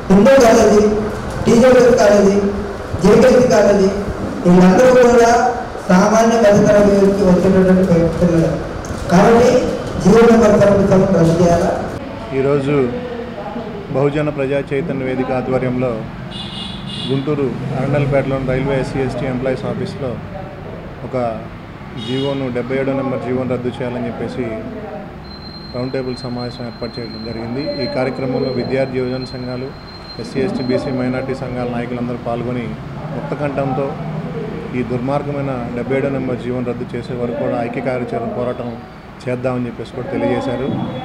Hindu college TJS college JKC college వీళ్ళందరూ కూడా సామాన్య మధ్యతరగతికి వచ్చినటువంటి పిల్లలు కాబట్టి జీవో నెంబర్ సెవెంటీ సెవెన్ రద్దు చేయాలా ఈరోజు బహుజన ప్రజా చైతన్య వేదిక ఆధ్వర్యంలో గుంటూరు అరండల్పేటలోని రైల్వే ఎస్సీ ఎస్టీ ఎంప్లాయీస్ ఆఫీస్లో ఒక జీవోను డెబ్బై ఏడో నెంబర్ జీవోను రద్దు చేయాలని చెప్పేసి రౌండ్ టేబుల్ సమావేశం ఏర్పాటు చేయడం జరిగింది ఈ కార్యక్రమంలో విద్యార్థి యువజన సంఘాలు ఎస్సీ ఎస్టీ బీసీ మైనార్టీ సంఘాల నాయకులందరూ పాల్గొని ముక్తకంఠంతో ఈ దుర్మార్గమైన డెబ్బై ఏడో నెంబర్ జీవోను రద్దు చేసే వరకు కూడా ఐక్య కార్యాచరణ పోరాటం చేద్దామని చెప్పేసి కూడా తెలియజేశారు